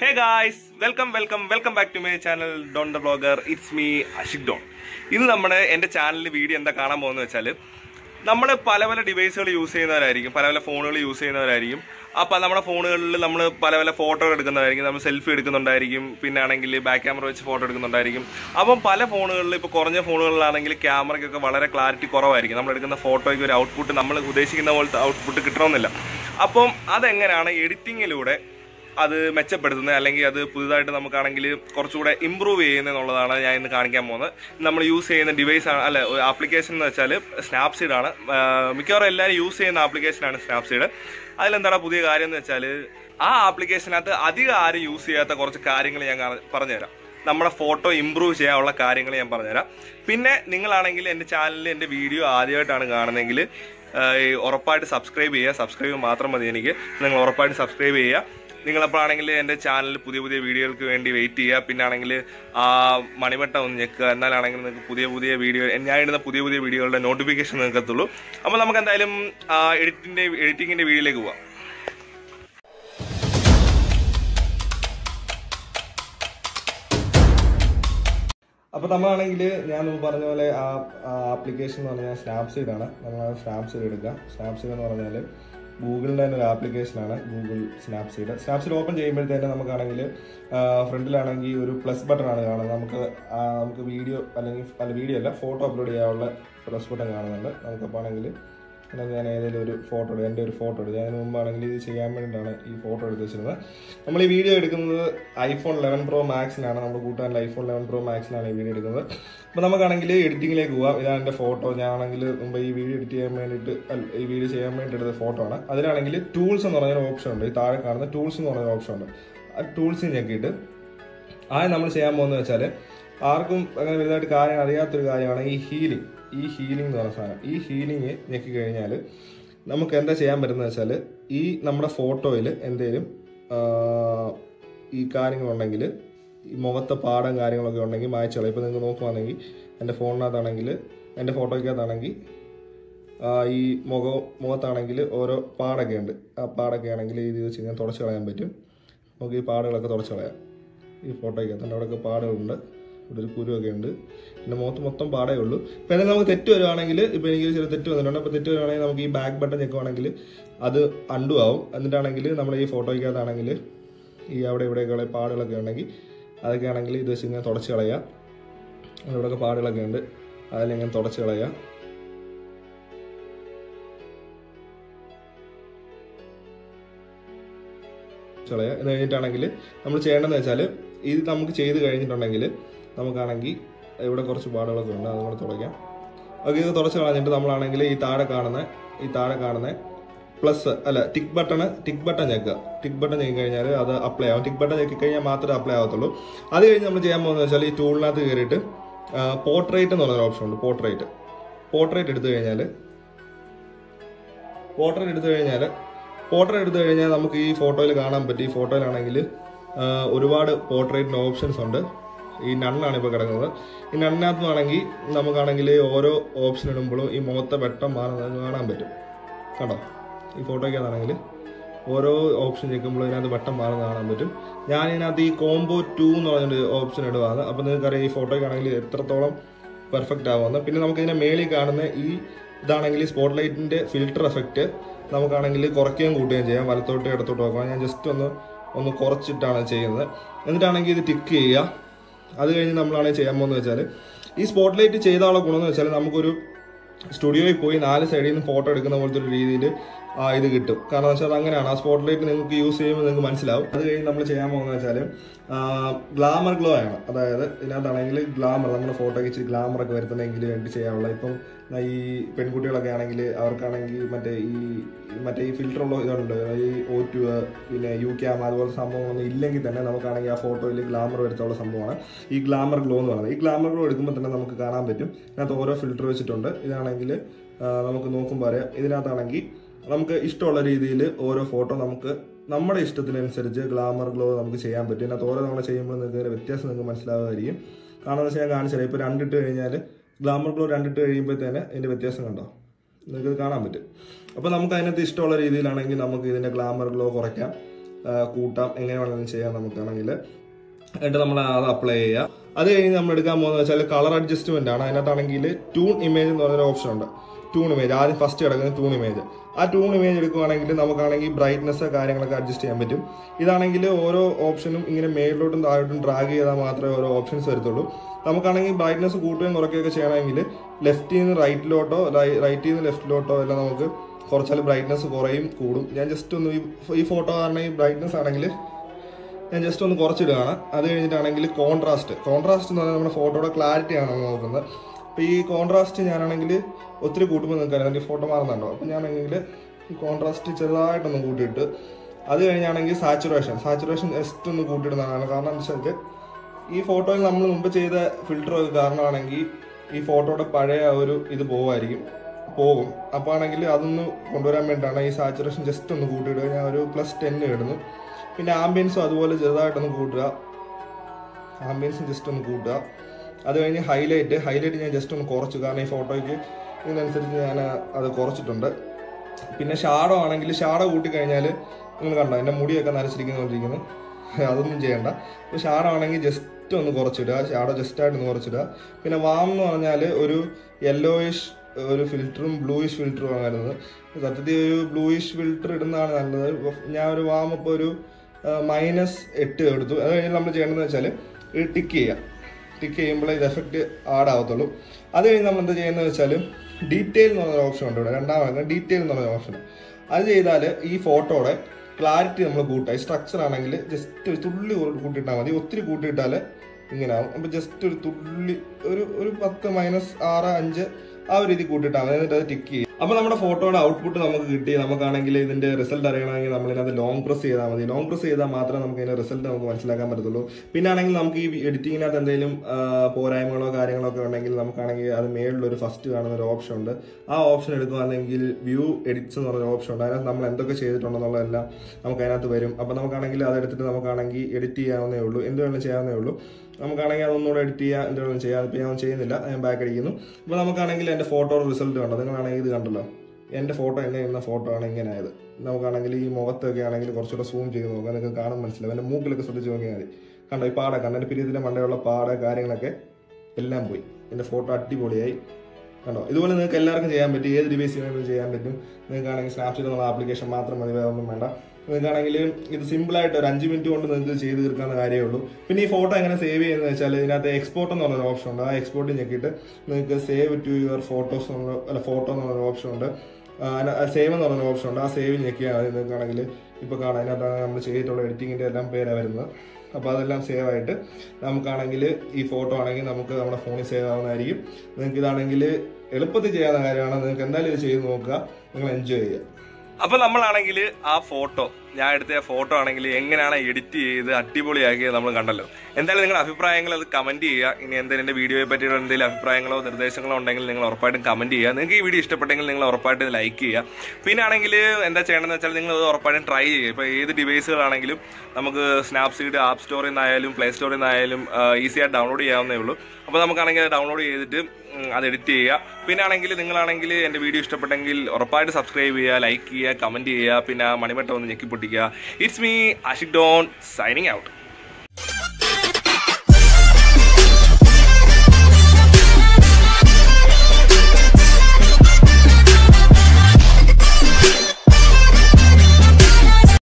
hey guys welcome welcome welcome back to my channel Don the blogger it's me Ashik Don ഇന്ന് നമ്മുടെ എൻ്റെ ചാനലിൽ video എന്താ കാണാൻ പോകുന്നത് വെച്ചാൽ നമ്മൾ പല പല ഡിവൈസുകൾ യൂസ് ചെയ്യുന്നവരായിരിക്കും പല പല ഫോണുകൾ യൂസ് ചെയ്യുന്നവരായിരിക്കും അപ്പോൾ നമ്മുടെ ഫോണുകളിൽ നമ്മൾ പല പല ഫോട്ടോ എടുക്കുന്നവരായിരിക്കും നമ്മൾ സെൽഫി എടുക്കുന്നുണ്ടായിരിക്കും പിന്നെ ആണെങ്കിൽ ബാക്ക് ക്യാമറ വെച്ച് ഫോട്ടോ എടുക്കുന്നുണ്ടായിരിക്കും അപ്പം പല ഫോണുകളിൽ ഇപ്പോൾ കുറഞ്ഞ ഫോണുകളിലാണെങ്കിൽ ക്യാമറയ്ക്കൊക്കെ വളരെ ക്ലാരിറ്റി കുറവായിരിക്കും നമ്മൾ എടുക്കുന്ന ഫോട്ടോയ്ക്ക് ഒരു ഔട്ട്പുട്ട് നമ്മൾ ഉദ്ദേശിക്കുന്ന പോലത്തെ ഔട്ട്പുട്ട് കിട്ടണമെന്നില്ല അപ്പം അതെങ്ങനെയാണ് എഡിറ്റിങ്ങിലൂടെ അത് മെച്ചപ്പെടുത്തുന്നത് അല്ലെങ്കിൽ അത് പുതുതായിട്ട് നമുക്കാണെങ്കിൽ കുറച്ചുകൂടെ ഇമ്പ്രൂവ് ചെയ്യുന്നത് എന്നുള്ളതാണ് ഞാൻ ഇന്ന് കാണിക്കാൻ പോകുന്നത് നമ്മൾ യൂസ് ചെയ്യുന്ന ഡിവൈസ് ആണ് അല്ല ഒരു ആപ്ലിക്കേഷൻ എന്ന് വെച്ചാൽ സ്നാപ്സീഡ് ആണ് ആ, മിക്കവാറും എല്ലാവരും യൂസ് ചെയ്യുന്ന ആപ്ലിക്കേഷനാണ് സ്നാപ്സീഡ് അതിലെന്താണ് പുതിയ കാര്യം എന്ന് വെച്ചാൽ ആ ആപ്ലിക്കേഷനകത്ത് അധികം ആരും യൂസ് ചെയ്യാത്ത കുറച്ച് കാര്യങ്ങൾ ഞാൻ കാണ- പറഞ്ഞുതരാം നമ്മുടെ ഫോട്ടോ ഇമ്പ്രൂവ് ചെയ്യാനുള്ള കാര്യങ്ങൾ ഞാൻ പറഞ്ഞുതരാം പിന്നെ നിങ്ങളാണെങ്കിൽ എൻ്റെ ചാനലിൽ എൻ്റെ വീഡിയോ ആദ്യമായിട്ടാണ് കാണുന്നതെങ്കിൽ ഉറപ്പായിട്ട് സബ്സ്ക്രൈബ് ചെയ്യുക സബ്സ്ക്രൈബ് മാത്രം മതി എനിക്ക് നിങ്ങൾ ഉറപ്പായിട്ട് സബ്സ്ക്രൈബ് ചെയ്യുക നിങ്ങളപ്പോഴാണെങ്കിൽ എൻ്റെ ചാനലിൽ പുതിയ പുതിയ വീഡിയോകൾക്ക് വേണ്ടി വെയിറ്റ് ചെയ്യുക പിന്നെ ആണെങ്കിൽ ആ മണിമട്ട ഒന്ന് ഞെക്കുക എന്നാലാണെങ്കിൽ നിങ്ങൾക്ക് പുതിയ പുതിയ വീഡിയോ ഞാൻ ഇടുന്ന പുതിയ പുതിയ വീഡിയോകളുടെ നോട്ടിഫിക്കേഷൻ നിങ്ങൾക്ക് എത്തുള്ളൂ അപ്പോൾ നമുക്ക് എന്തായാലും എഡിറ്റിൻ്റെ എഡിറ്റിങ്ങിൻ്റെ വീഡിയോയിലേക്ക് പോവാം അപ്പോൾ നമ്മളാണെങ്കിൽ ഞാൻ മുമ്പ് പറഞ്ഞ പോലെ ആ ആപ്ലിക്കേഷൻ എന്ന് പറഞ്ഞാൽ സ്നാപ്സീഡ് ആണ് നമ്മൾ സ്നാപ്സീഡ് എടുക്കുക സ്നാപ്സീഡ് എന്ന് പറഞ്ഞാൽ ഗൂഗിളിൻ്റെ തന്നെ ഒരു ആപ്ലിക്കേഷനാണ് ഗൂഗിൾ സ്നാപ്സീഡ് സ്നാപ്സീഡ് ഓപ്പൺ ചെയ്യുമ്പോഴത്തേന് നമുക്കാണെങ്കിൽ ഫ്രണ്ടിലാണെങ്കിൽ ഒരു പ്ലസ് ബട്ടൺ ആണ് കാണുന്നത് നമുക്ക് ആ, നമുക്ക് വീഡിയോ അല്ലെങ്കിൽ അല്ല വീഡിയോ അല്ല ഫോട്ടോ അപ്ലോഡ് ചെയ്യാനുള്ള പ്ലസ് ബട്ടൺ കാണുന്നുണ്ട് നമുക്കപ്പോൾ ആണെങ്കിൽ പിന്നെ ഞാൻ ഏതെങ്കിലും ഒരു ഫോട്ടോ എടുക്കും എൻ്റെ ഒരു ഫോട്ടോ എടുക്കും ഞാൻ മുമ്പാണെങ്കിൽ ഇത് ചെയ്യാൻ വേണ്ടിയിട്ടാണ് ഈ ഫോട്ടോ എടുത്ത് വെച്ചിരുന്നത് നമ്മൾ ഈ വീഡിയോ എടുക്കുന്നത് ഐഫോൺ ലെവൻ പ്രോ മാക്സിനാണ് നമ്മൾ കൂട്ടാനുള്ള ഐഫോൺ ലെവൻ പ്രോ മാക്സിനാണ് ഈ വീഡിയോ എടുക്കുന്നത് അപ്പോൾ നമുക്കാണെങ്കിൽ എഡിറ്റിങ്ങിലേക്ക് പോവാം ഇതാണ് എൻ്റെ ഫോട്ടോ ഞാനാണെങ്കിൽ മുമ്പ് ഈ വീഡിയോ എഡിറ്റ് ചെയ്യാൻ വേണ്ടിയിട്ട് അല്ല, ഈ വീഡിയോ ചെയ്യാൻ വേണ്ടി എടുത്ത ഫോട്ടോ ആണ് അതിലാണെങ്കിൽ ടൂൾസ് എന്ന് പറഞ്ഞൊരു ഓപ്ഷൻ ഉണ്ട് ഈ താഴെ കാണുന്ന ടൂൾസ് എന്ന് പറഞ്ഞൊരു ഓപ്ഷൻ ഉണ്ട് ആ ടൂൾസ് ഞെക്കിയിട്ട് ആദ്യം നമ്മൾ ചെയ്യാൻ പോകുന്നത് വെച്ചാൽ ആർക്കും അങ്ങനെ വലുതായിട്ട് കാര്യം അറിയാത്തൊരു കാര്യമാണ് ഈ ഹീലിംഗ് ഈ ഹീലിംഗ് എന്ന് പറഞ്ഞ സാധനം ഈ ഹീലിംഗ് ഞെക്കി കഴിഞ്ഞാൽ നമുക്ക് എന്താ ചെയ്യാൻ പറ്റുന്നത് വെച്ചാൽ ഈ നമ്മുടെ ഫോട്ടോയിൽ എന്തെങ്കിലും ഈ കാര്യങ്ങളുണ്ടെങ്കിൽ ഈ മുഖത്തെ പാടം കാര്യങ്ങളൊക്കെ ഉണ്ടെങ്കിൽ മായച്ചോളാം ഇപ്പോൾ നിങ്ങൾക്ക് നോക്കുവാണെങ്കിൽ എൻ്റെ ഫോണിനകത്താണെങ്കിൽ എൻ്റെ ഫോട്ടോയ്ക്കകത്താണെങ്കിൽ ആ, ഈ മുഖം മുഖത്താണെങ്കിൽ ഓരോ പാടൊക്കെ ഉണ്ട് ആ പാടൊക്കെ ആണെങ്കിൽ ഇത് വെച്ച് ഇങ്ങനെ തുടച്ച് കളയാൻ പറ്റും നമുക്ക് ഈ പാടുകളൊക്കെ തുടച്ച് കളയാം ഈ ഫോട്ടോയ്ക്കകത്ത് എൻ്റെ അവിടെയൊക്കെ പാടുകളുണ്ട് ഇവിടെ ഒരു കുരുവൊക്കെ ഉണ്ട് പിന്നെ മുഖത്ത് മൊത്തം പാടേ ഉള്ളൂ ഇപ്പം എന്തെങ്കിലും നമുക്ക് തെറ്റ് വരുവാണെങ്കിൽ ഇപ്പോൾ എനിക്ക് ചെറിയ തെറ്റ് വന്നിട്ടുണ്ട് അപ്പോൾ തെറ്റ് വരുവാണെങ്കിൽ നമുക്ക് ഈ ബാക്ക് ബട്ടൺ ഞെക്കുവാണെങ്കിൽ അത് അണ്ടു ആവും എന്നിട്ടാണെങ്കിൽ നമ്മൾ ഈ ഫോട്ടോയ്ക്കകത്താണെങ്കിൽ ഈ അവിടെ ഇവിടെയൊക്കെയുള്ള പാടുകളൊക്കെ ഉണ്ടെങ്കിൽ അതൊക്കെ ആണെങ്കിൽ ഇത് വെച്ച് ഇങ്ങനെ തുടച്ച് കളയാം ഇവിടെയൊക്കെ പാടുകളൊക്കെ ഉണ്ട് അതിലിങ്ങനെ തുടച്ച് കളയാം കളയുക എന്ന് കഴിഞ്ഞിട്ടാണെങ്കിൽ നമ്മൾ ചെയ്യേണ്ടതെന്ന് വെച്ചാൽ ഇത് നമുക്ക് ചെയ്ത് കഴിഞ്ഞിട്ടുണ്ടെങ്കിൽ നമുക്കാണെങ്കിൽ ഇവിടെ കുറച്ച് പാടുകളൊക്കെ ഉണ്ട് അതും കൂടെ തുടയ്ക്കാം ഓക്കെ ഇത് തുടച്ച് കളഞ്ഞിട്ട് നമ്മളാണെങ്കിൽ ഈ താഴെ കാണുന്ന ഈ താഴെ കാണുന്ന പ്ലസ് അല്ല ടിക്ക് ബട്ടണ് ടിക്ക് ബട്ടൺ ഞെക്കുക ടിക്ക് ബട്ടൺ ഞെക്കി കഴിഞ്ഞാൽ അത് അപ്ലൈ ആവും ടിക്ക് ബട്ടൺ ഞെക്കി കഴിഞ്ഞാൽ മാത്രമേ അപ്ലൈ ആവത്തുള്ളൂ അത് കഴിഞ്ഞ് നമ്മൾ ചെയ്യാൻ പോകുന്നത് വെച്ചാൽ ഈ ടൂളിനകത്ത് കയറിയിട്ട് പോർട്രേറ്റ് എന്ന് പറഞ്ഞൊരു ഓപ്ഷൻ ഉണ്ട് പോർട്രേറ്റ് പോർട്രേറ്റ് എടുത്തു കഴിഞ്ഞാൽ പോർട്രേറ്റ് എടുത്തു കഴിഞ്ഞാൽ പോർട്രേറ്റ് എടുത്തു കഴിഞ്ഞാൽ നമുക്ക് ഈ ഫോട്ടോയിൽ കാണാൻ പറ്റും ഈ ഫോട്ടോയിലാണെങ്കിൽ ഒരുപാട് പോർട്രേറ്റിന് ഓപ്ഷൻസ് ഉണ്ട് ഈ നണ്ണാണ് ഇപ്പോൾ കിടക്കുന്നത് ഈ നണ്ണകത്തുനിന്നാണെങ്കിൽ നമുക്കാണെങ്കിൽ ഓരോ ഓപ്ഷൻ ഇടുമ്പോഴും ഈ മുഖത്തെ വെട്ടം മാറുന്നത് കാണാൻ പറ്റും കണ്ടോ ഈ ഫോട്ടോയ്ക്കകത്താണെങ്കിൽ ഓരോ ഓപ്ഷൻ ചെക്കുമ്പോൾ ഇതിനകത്ത് വട്ടം മാറുന്നത് കാണാൻ പറ്റും ഞാൻ ഇതിനകത്ത് ഈ കോംബോ ടു എന്ന് പറഞ്ഞൊരു ഓപ്ഷൻ ഇടുവാണ് അപ്പോൾ നിങ്ങൾക്കറിയാം ഈ ഫോട്ടോയ്ക്കാണെങ്കിൽ എത്രത്തോളം പെർഫെക്റ്റ് ആവുമെന്ന് പിന്നെ നമുക്ക് ഇതിന്റെ മേളിൽ കാണുന്ന ഈ ഇതാണെങ്കിൽ സ്പോട്ട് ലൈറ്റിന്റെ ഫിൽട്ടർ എഫക്റ്റ് നമുക്കാണെങ്കിൽ കുറയ്ക്കുകയും കൂട്ടുകയും ചെയ്യാം വലത്തോട്ട് ഇടത്തോട്ട് നോക്കാം ഞാൻ ജസ്റ്റ് ഒന്ന് ഒന്ന് കുറച്ചിട്ടാണ് ചെയ്യുന്നത് എന്നിട്ടാണെങ്കിൽ ഇത് ടിക്ക് ചെയ്യുക അത് കഴിഞ്ഞ് നമ്മളാണെങ്കിൽ ചെയ്യാൻ പോകുന്നത് വെച്ചാൽ ഈ സ്പോട്ട് ലൈറ്റ് ചെയ്താലുള്ള ഗുണമെന്ന് വെച്ചാൽ നമുക്കൊരു സ്റ്റുഡിയോയിൽ പോയി നാല് സൈഡിൽ നിന്ന് ഫോട്ടോ എടുക്കുന്ന പോലത്തെ ഒരു രീതിയിൽ ഇത് കിട്ടും കാരണം വെച്ചാൽ അത് അങ്ങനെയാണ് ആ സ്പോട്ട് ലൈറ്റ് നിങ്ങൾക്ക് യൂസ് ചെയ്യുമ്പോൾ നിങ്ങൾക്ക് മനസ്സിലാവും അത് കഴിഞ്ഞ് നമ്മൾ ചെയ്യാൻ പോകുന്നത് വെച്ചാൽ ഗ്ലാമർ ഗ്ലോ ആണ് അതായത് ഇതിനകത്താണെങ്കിൽ ഗ്ലാമർ നമ്മുടെ ഫോട്ടോയ്ക്ക് ഇച്ചിരി ഗ്ലാമർ ഒക്കെ വരുത്തണമെങ്കിൽ വേണ്ടി ചെയ്യാനുള്ള ഇപ്പം ഈ പെൺകുട്ടികളൊക്കെ ആണെങ്കിൽ അവർക്കാണെങ്കിൽ മറ്റേ ഈ മറ്റേ ഈ ഫിൽറ്റർ ഉള്ള ഇതുണ്ട് ഈ ഒ ടു പിന്നെ യു ക്യാം അതുപോലത്തെ സംഭവങ്ങളൊന്നും ഇല്ലെങ്കിൽ തന്നെ നമുക്കാണെങ്കിൽ ആ ഫോട്ടോയിൽ ഗ്ലാമർ വരുത്തുള്ള സംഭവമാണ് ഈ ഗ്ലാമർ ഗ്ലോ എന്ന് പറയുന്നത് ഈ ഗ്ലാമർ ഗ്ലോ എടുക്കുമ്പോൾ തന്നെ നമുക്ക് കാണാൻ പറ്റും ഇതിനകത്ത് ഓരോ ഫിൽറ്റർ വെച്ചിട്ടുണ്ട് ഇതാണെങ്കിൽ ആ, നമുക്ക് നോക്കുമ്പോൾ അറിയാം ഇതിനകത്താണെങ്കിൽ നമുക്ക് ഇഷ്ടമുള്ള രീതിയിൽ ഓരോ ഫോട്ടോ നമുക്ക് നമ്മുടെ ഇഷ്ടത്തിനനുസരിച്ച് ഗ്ലാമർ ഗ്ലോ നമുക്ക് ചെയ്യാൻ പറ്റും ഇതിനകത്ത് ഓരോ നമ്മൾ ചെയ്യുമ്പോൾ നിങ്ങൾക്ക് ഇതിന്റെ വ്യത്യാസം നിങ്ങൾക്ക് മനസ്സിലാവുമായിരിക്കും കാരണം വെച്ചാൽ ഞാൻ കാണിച്ചത് ഇപ്പോൾ രണ്ടിട്ട് കഴിഞ്ഞാൽ ഗ്ലാമർ ഗ്ലോ രണ്ടിട്ട് കഴിയുമ്പോഴത്തേന് ഇതിന്റെ വ്യത്യാസം കണ്ടോ നിങ്ങൾക്ക് ഇത് കാണാൻ പറ്റും അപ്പോൾ നമുക്ക് അതിനകത്ത് ഇഷ്ടമുള്ള രീതിയിലാണെങ്കിൽ നമുക്ക് ഇതിന്റെ ഗ്ലാമർ ഗ്ലോ കുറയ്ക്കാം ആ, കൂട്ടാം എങ്ങനെ വേണമെങ്കിലും ചെയ്യാം നമുക്കാണെങ്കിൽ എന്നിട്ട് നമ്മൾ അത് അപ്ലൈ ചെയ്യുക അത് കഴിഞ്ഞ് നമ്മൾ എടുക്കാൻ പോകുന്നത് വെച്ചാൽ കളർ അഡ്ജസ്റ്റ്മെന്റ് ആണ് അതിനകത്താണെങ്കിൽ ട്യൂൺ ഇമേജ് എന്ന് പറഞ്ഞൊരു ഓപ്ഷൻ ഉണ്ട് ട്യൂൺ ഇമേജ് ആദ്യം ഫസ്റ്റ് കിടക്കുന്നത് ട്യൂൺ ഇമേജ് ആ ട്യൂൺ ഇമേജ് എടുക്കുവാണെങ്കിൽ നമുക്കാണെങ്കിൽ ബ്രൈറ്റ്നസ് കാര്യങ്ങളൊക്കെ അഡ്ജസ്റ്റ് ചെയ്യാൻ പറ്റും ഇതാണെങ്കിൽ ഓരോ ഓപ്ഷനും ഇങ്ങനെ മേളിലോട്ടും താഴോട്ടും ഡ്രാഗ് ചെയ്താൽ മാത്രമേ ഓരോ ഓപ്ഷൻസ് വരത്തുള്ളൂ നമുക്കാണെങ്കിൽ ബ്രൈറ്റ്നസ് കൂട്ടുകയും കുറയ്ക്കുകയൊക്കെ ചെയ്യണമെങ്കിൽ ലെഫ്റ്റിൽ നിന്ന് റൈറ്റിലോട്ടോ റൈറ്റിൽ നിന്ന് ലെഫ്റ്റിലോട്ടോ എല്ലാം നമുക്ക് കുറച്ചാൽ ബ്രൈറ്റ്നസ് കുറയും കൂടും ഞാൻ ജസ്റ്റ് ഒന്ന് ഈ- ഈ ഫോട്ടോ കാരണം ഈ ബ്രൈറ്റ്നസ് ആണെങ്കിൽ ഞാൻ ജസ്റ്റ് ഒന്ന് കുറച്ചിടുകയാണ് അത് കഴിഞ്ഞിട്ടാണെങ്കിൽ കോൺട്രാസ്റ്റ് കോൺട്രാസ്റ്റ് എന്ന് പറഞ്ഞാൽ നമ്മുടെ ഫോട്ടോയുടെ ക്ലാരിറ്റി ആണ് നമ്മൾ നോക്കുന്നത് അപ്പോൾ ഈ കോൺട്രാസ്റ്റ് ഞാനാണെങ്കിൽ ഒത്തിരി കൂട്ടുമ്പോൾ നിൽക്കാൻ എനിക്ക് ഫോട്ടോ മാറുന്നുണ്ടോ അപ്പോൾ ഞാനാണെങ്കിൽ ഈ കോൺട്രാസ്റ്റ് ചെറുതായിട്ടൊന്ന് കൂട്ടിയിട്ട് അത് കഴിഞ്ഞാണെങ്കിൽ സാച്ചുറേഷൻ സാച്ചുറേഷൻ ജസ്റ്റ് ഒന്ന് കൂട്ടിയിടുന്നതാണ് കാരണം എന്താ വെച്ചാൽ ഈ ഫോട്ടോയിൽ നമ്മൾ മുമ്പ് ചെയ്ത ഫിൽറ്റർ ഒക്കെ കാരണമാണെങ്കിൽ ഈ ഫോട്ടോയുടെ പഴയ ആ ഒരു ഇത് പോവായിരിക്കും പോകും അപ്പോൾ ആണെങ്കിൽ അതൊന്ന് കൊണ്ടുവരാൻ വേണ്ടിയിട്ടാണ് ഈ സാച്ചുറേഷൻ ജസ്റ്റ് ഒന്ന് കൂട്ടിയിടുക ഞാൻ ഒരു പ്ലസ് ടെൻ ഇടുന്നു പിന്നെ ആംബിയൻസും അതുപോലെ ചെറുതായിട്ടൊന്ന് കൂട്ടുക ആംബിയൻസും ജസ്റ്റ് ഒന്ന് കൂട്ടുക അത് കഴിഞ്ഞ് ഹൈലൈറ്റ് ഹൈലൈറ്റ് ഞാൻ ജസ്റ്റ് ഒന്ന് കുറച്ചു കാരണം ഈ ഫോട്ടോയ്ക്ക് ഇതിനനുസരിച്ച് ഞാൻ അത് കുറച്ചിട്ടുണ്ട് പിന്നെ ഷാഡോ ആണെങ്കിൽ ഷാഡോ കൂട്ടിക്കഴിഞ്ഞാൽ നിങ്ങൾ കണ്ടോ എൻ്റെ മുടിയൊക്കെ നരച്ചിരിക്കുന്നുകൊണ്ടിരിക്കുന്നു അതൊന്നും ചെയ്യണ്ട അപ്പോൾ ഷാഡോ ആണെങ്കിൽ ജസ്റ്റ് ഒന്ന് കുറച്ചിടുക ഷാഡോ ജസ്റ്റ് ആയിട്ട് ഒന്ന് കുറച്ചിടുക പിന്നെ വാം എന്ന് പറഞ്ഞാൽ ഒരു യെല്ലോയിഷ് ഒരു ഫിൽറ്ററും ബ്ലൂയിഷ് ഫിൽറ്ററും ആണ് വരുന്നത് സത്യത്തിൽ ഒരു ബ്ലൂയിഷ് ഫിൽറ്റർ ഇടുന്നതാണ് നല്ലത് ഇപ്പൊ ഞാൻ ഒരു വാം ഇപ്പോൾ ഒരു മൈനസ് എട്ട് എടുത്തു അത് കഴിഞ്ഞ് നമ്മൾ ചെയ്യേണ്ടതെന്ന് വെച്ചാൽ ഇത് ടിക്ക് ചെയ്യുക ടിക്ക് ചെയ്യുമ്പോൾ ഇത് എഫക്റ്റ് ആഡ് ആവത്തുള്ളൂ അത് കഴിഞ്ഞ് നമ്മൾ എന്താ ചെയ്യുന്നത് വെച്ചാൽ ഡീറ്റെയിൽ എന്ന് പറഞ്ഞൊരു ഓപ്ഷൻ ഉണ്ട് ഇവിടെ രണ്ടാമത് ഡീറ്റെയിൽ എന്ന് പറഞ്ഞ ഓപ്ഷൻ അത് ചെയ്താൽ ഈ ഫോട്ടോയുടെ ക്ലാരിറ്റി നമ്മൾ കൂട്ടുക ഈ സ്ട്രക്ചർ ആണെങ്കിൽ ജസ്റ്റ് ഒരു തുള്ളി കൂട്ടിയിട്ടാൽ മതി ഒത്തിരി കൂട്ടിയിട്ടാൽ ഇങ്ങനെ ആവും അപ്പോൾ ജസ്റ്റ് ഒരു തുള്ളി ഒരു ഒരു പത്ത് മൈനസ് ആറ് അഞ്ച് ആ ഒരു രീതി കൂട്ടിയിട്ടാൽ മതി എന്നിട്ട് അത് ടിക്ക് ചെയ്യും അപ്പോൾ നമ്മുടെ ഫോട്ടോയുടെ ഔട്ട്പുട്ട് നമുക്ക് കിട്ടി നമുക്കാണെങ്കിൽ ഇതിന്റെ റിസൾട്ട് അറിയണമെങ്കിൽ നമ്മൾ ഇതിനകത്ത് ലോങ് പ്രസ് ചെയ്താൽ മതി ലോങ് പ്രസ് ചെയ്താൽ മാത്രമേ നമുക്ക് ഇതിന്റെ റിസൾട്ട് നമുക്ക് മനസ്സിലാക്കാൻ പറ്റത്തുള്ളൂ പിന്നെ ആണെങ്കിൽ നമുക്ക് ഈ എഡിറ്റിങ്ങിനകത്ത് എന്തെങ്കിലും ആ, പോരായ്മകളോ കാര്യങ്ങളോ ഒക്കെ ഉണ്ടെങ്കിൽ നമുക്കാണെങ്കിൽ അത് മേളിലൊരു ഫസ്റ്റ് കാണുന്ന ഒരു ഓപ്ഷൻ ഉണ്ട് ആ ഓപ്ഷൻ എടുക്കുകയാണെങ്കിൽ വ്യൂ എഡിറ്റ്സ് എന്ന് പറഞ്ഞ ഓപ്ഷൻ ഉണ്ട് അതിനകത്ത് നമ്മൾ എന്തൊക്കെ ചെയ്തിട്ടുണ്ടെന്നുള്ളതെല്ലാം നമുക്ക് അതിനകത്ത് വരും അപ്പോൾ നമുക്കാണെങ്കിൽ അതെടുത്തിട്ട് നമുക്കാണെങ്കിൽ എഡിറ്റ് ചെയ്യാവുന്നേ ഉള്ളൂ എന്ത് വേണമെങ്കിലും ചെയ്യാവുന്നേ ഉള്ളൂ നമുക്കാണെങ്കിൽ അതൊന്നുകൂടെ എഡിറ്റ് ചെയ്യാം എന്ത് വേണമെങ്കിലും ചെയ്യാം ഇപ്പോൾ ഞാൻ ചെയ്യുന്നില്ല ഞാൻ ബാക്ക് അടിക്കുന്നു അപ്പോൾ നമുക്കാണെങ്കിൽ എൻ്റെ ഫോട്ടോ റിസൾട്ട് കണ്ടോ നിങ്ങളാണെങ്കിൽ ഇത് കണ്ടല്ലോ എൻ്റെ ഫോട്ടോ എങ്ങനെ ഇരുന്ന ഫോട്ടോ ആണ് ഇങ്ങനെ ആയത് നമുക്കാണെങ്കിൽ ഈ മുഖത്തൊക്കെ ആണെങ്കിൽ കുറച്ചുകൂടെ സൂം ചെയ്ത് നോക്കാം നിങ്ങൾക്ക് കാണാൻ മനസ്സിലാവും എൻ്റെ മൂക്കിലൊക്കെ ശ്രദ്ധിച്ച് നോക്കിയാൽ മതി കണ്ടോ ഈ പാട കണ്ണൻ്റെ പിരിയത്തിൻ്റെ മണ്ടയുള്ള പാട കാര്യങ്ങളൊക്കെ എല്ലാം പോയി എൻ്റെ ഫോട്ടോ അടിപൊളിയായി കണ്ടോ ഇതുപോലെ നിങ്ങൾക്ക് എല്ലാവർക്കും ചെയ്യാൻ പറ്റും ഏത് ഡിവൈസ് വേണമെങ്കിലും ചെയ്യാൻ പറ്റും നിങ്ങൾക്കാണെങ്കിൽ സ്നാപ്ചാറ്റ് എന്നുള്ള ആപ്ലിക്കേഷൻ മാത്രം മതി വേറെ ഒന്നും വേണ്ട നിങ്ങൾക്കാണെങ്കിൽ ഇത് സിമ്പിൾ ആയിട്ട് ഒരു അഞ്ച് മിനിറ്റ് കൊണ്ട് നിങ്ങൾക്ക് ചെയ്ത് തീർക്കാവുന്ന കാര്യമേ ഉള്ളൂ പിന്നെ ഈ ഫോട്ടോ എങ്ങനെ സേവ് ചെയ്യുന്നത് വെച്ചാൽ ഇതിനകത്ത് എക്സ്പോർട്ട് എന്ന് പറഞ്ഞൊരു ഓപ്ഷൻ ഉണ്ട് ആ എക്സ്പോർട്ട് ഞെക്കിയിട്ട് നിങ്ങൾക്ക് സേവ് ടു യുവർ ഫോട്ടോസ് അല്ല ഫോട്ടോ എന്ന് പറഞ്ഞൊരു ഓപ്ഷൻ ഉണ്ട് സേവ് എന്ന് പറഞ്ഞൊരു ഓപ്ഷൻ ഉണ്ട് ആ സേവ് ഞെക്കിയാൽ മതി നിങ്ങൾക്കാണെങ്കിൽ ഇപ്പോൾ കാണാം അതിനകത്താണ് നമ്മൾ ചെയ്തിട്ടുള്ള എഡിറ്റിങ്ങിൻ്റെ എല്ലാം പേരാണ് വരുന്നത് അപ്പോൾ അതെല്ലാം സേവ് ആയിട്ട് നമുക്കാണെങ്കിൽ ഈ ഫോട്ടോ ആണെങ്കിൽ നമുക്ക് നമ്മുടെ ഫോണിൽ സേവ് ആവുന്നതായിരിക്കും നിങ്ങൾക്ക് ഇതാണെങ്കിൽ എളുപ്പത്തിൽ ചെയ്യാവുന്ന കാര്യമാണ് നിങ്ങൾക്ക് എന്തായാലും ഇത് ചെയ്ത് നോക്കുക നിങ്ങൾ എൻജോയ് ചെയ്യുക അപ്പൊ നമ്മളാണെങ്കിൽ ആ ഫോട്ടോ ഞാൻ എടുത്ത ഫോട്ടോ ആണെങ്കിൽ എങ്ങനെയാണ് എഡിറ്റ് ചെയ്ത് അടിപൊളിയാക്കിയത് നമ്മൾ കണ്ടല്ലോ എന്തായാലും നിങ്ങളുടെ അഭിപ്രായങ്ങൾ അത് കമന്റ് ചെയ്യുക ഇനി എന്തെങ്കിലും എന്റെ വീഡിയോയെ പറ്റിയുള്ള എന്തെങ്കിലും അഭിപ്രായങ്ങളോ നിർദ്ദേശങ്ങളോ ഉണ്ടെങ്കിൽ നിങ്ങൾ ഉറപ്പായിട്ടും കമന്റ് ചെയ്യുക നിങ്ങൾക്ക് ഈ വീഡിയോ ഇഷ്ടപ്പെട്ടെങ്കിൽ നിങ്ങൾ ഉറപ്പായിട്ടും ലൈക്ക് ചെയ്യുക പിന്നെ ആണെങ്കിൽ എന്താ ചെയ്യണമെന്ന് വെച്ചാൽ നിങ്ങൾ അത് ഉറപ്പായിട്ടും ട്രൈ ചെയ്യുക ഇപ്പോൾ ഏത് ഡിവൈസുകളാണെങ്കിലും നമുക്ക് സ്നാപ്സീഡ് ആപ്പ് സ്റ്റോറിൽ നിന്നായാലും പ്ലേ സ്റ്റോറിൽ നിന്നായാലും ഈസി ആയിട്ട് ഡൗൺലോഡ് ചെയ്യാവുന്നേ ഉള്ളൂ അപ്പോൾ നമുക്കാണെങ്കിൽ അത് ഡൗൺലോഡ് ചെയ്തിട്ട് ഉം, അത് എഡിറ്റ് ചെയ്യുക പിന്നെ ആണെങ്കിൽ നിങ്ങളാണെങ്കിൽ എൻ്റെ വീഡിയോ ഇഷ്ടപ്പെട്ടെങ്കിൽ ഉറപ്പായിട്ട് സബ്സ്ക്രൈബ് ചെയ്യുക ലൈക്ക് ചെയ്യുക കമൻറ്റ് ചെയ്യുക പിന്നെ ആ മണിമട്ടം ഒന്ന് ഞെക്കി പൊട്ടിക്കുക it's me Ashik Don signing out